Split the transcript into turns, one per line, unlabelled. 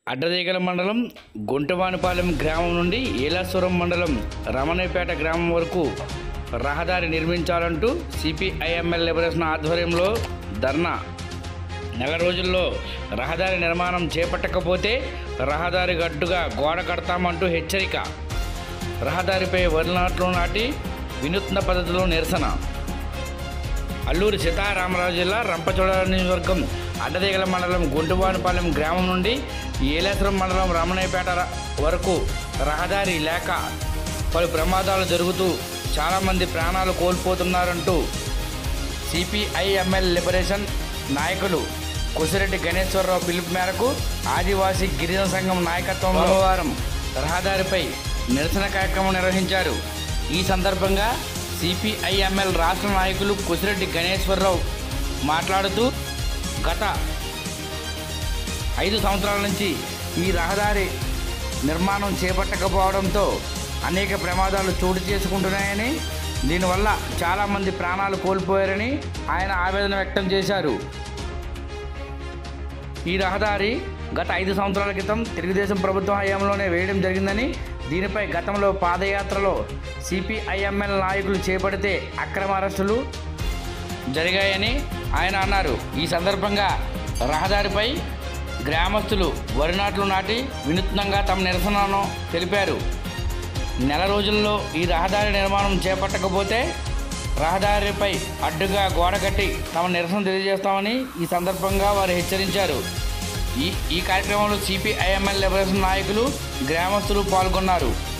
అడ్డదేగల మండలం గుంటవానిపాలెం గ్రామం నుండి ఏలాసురం మండలం రమణపేట గ్రామం వరకు రహదారి నిర్మించాలంటూ సిపిఐఎంఎల్ లిబరేషన్ ఆధ్వర్యంలో ధర్నా నెల రోజుల్లో రహదారి నిర్మాణం చేపట్టకపోతే రహదారి గడ్డుగా గోడ కడతామంటూ హెచ్చరిక రహదారిపై వరి నాట్లు నాటి వినూత్న పద్ధతిలో నిరసన అల్లూరి సీతారామరాజు జిల్లా రంపచోడవరం నియోజకవర్గం అడ్డదేగల మండలం గుంటువానిపాలెం గ్రామం నుండి ఏలేశ్వరం మండలం రమణయ్యపేట ర- వరకు రహదారి లేక పలు ప్రమాదాలు జరుగుతూ చాలామంది ప్రాణాలు కోల్పోతున్నారంటూ సిపిఐఎంఎల్ లిబరేషన్ నాయకులు కుసిరెడ్డి గణేశ్వరరావు పిలుపు మేరకు ఆదివాసీ గిరిజన సంఘం నాయకత్వంలో సోమవారం రహదారిపై నిరసన కార్యక్రమం నిర్వహించారు ఈ సందర్భంగా సిపిఐఎంఎల్ రాష్ట్ర నాయకులు కుసిరెడ్డి గణేశ్వరరావు మాట్లాడుతూ గత ఐదు సంవత్సరాల నుంచి ఈ రహదారి నిర్మాణం చేపట్టకపోవడంతో అనేక ప్రమాదాలు చోటు చేసుకుంటున్నాయని దీనివల్ల చాలామంది ప్రాణాలు కోల్పోయారని ఆయన ఆవేదన వ్యక్తం చేశారు ఈ రహదారి గత ఐదు సంవత్సరాల క్రితం తెలుగుదేశం ప్రభుత్వం హయాంలోనే వేయడం జరిగిందని దీనిపై గతంలో పాదయాత్రలో సిపిఐఎంఎల్ నాయకులు చేపడితే అక్రమ అరెస్టులు జరిగాయని ఆయన అన్నారు ఈ సందర్భంగా రహదారిపై గ్రామస్తులు వరి నాట్లు నాటి వినూత్నంగా తమ నిరసనను తెలిపారు నెల రోజుల్లో ఈ రహదారి నిర్మాణం చేపట్టకపోతే రహదారిపై అడ్డుగా గోడ కట్టి తమ నిరసన తెలియజేస్తామని ఈ సందర్భంగా వారు హెచ్చరించారు ఈ ఈ కార్యక్రమంలో సిపిఐఎంఎల్ లిబరేషన్ నాయకులు గ్రామస్తులు పాల్గొన్నారు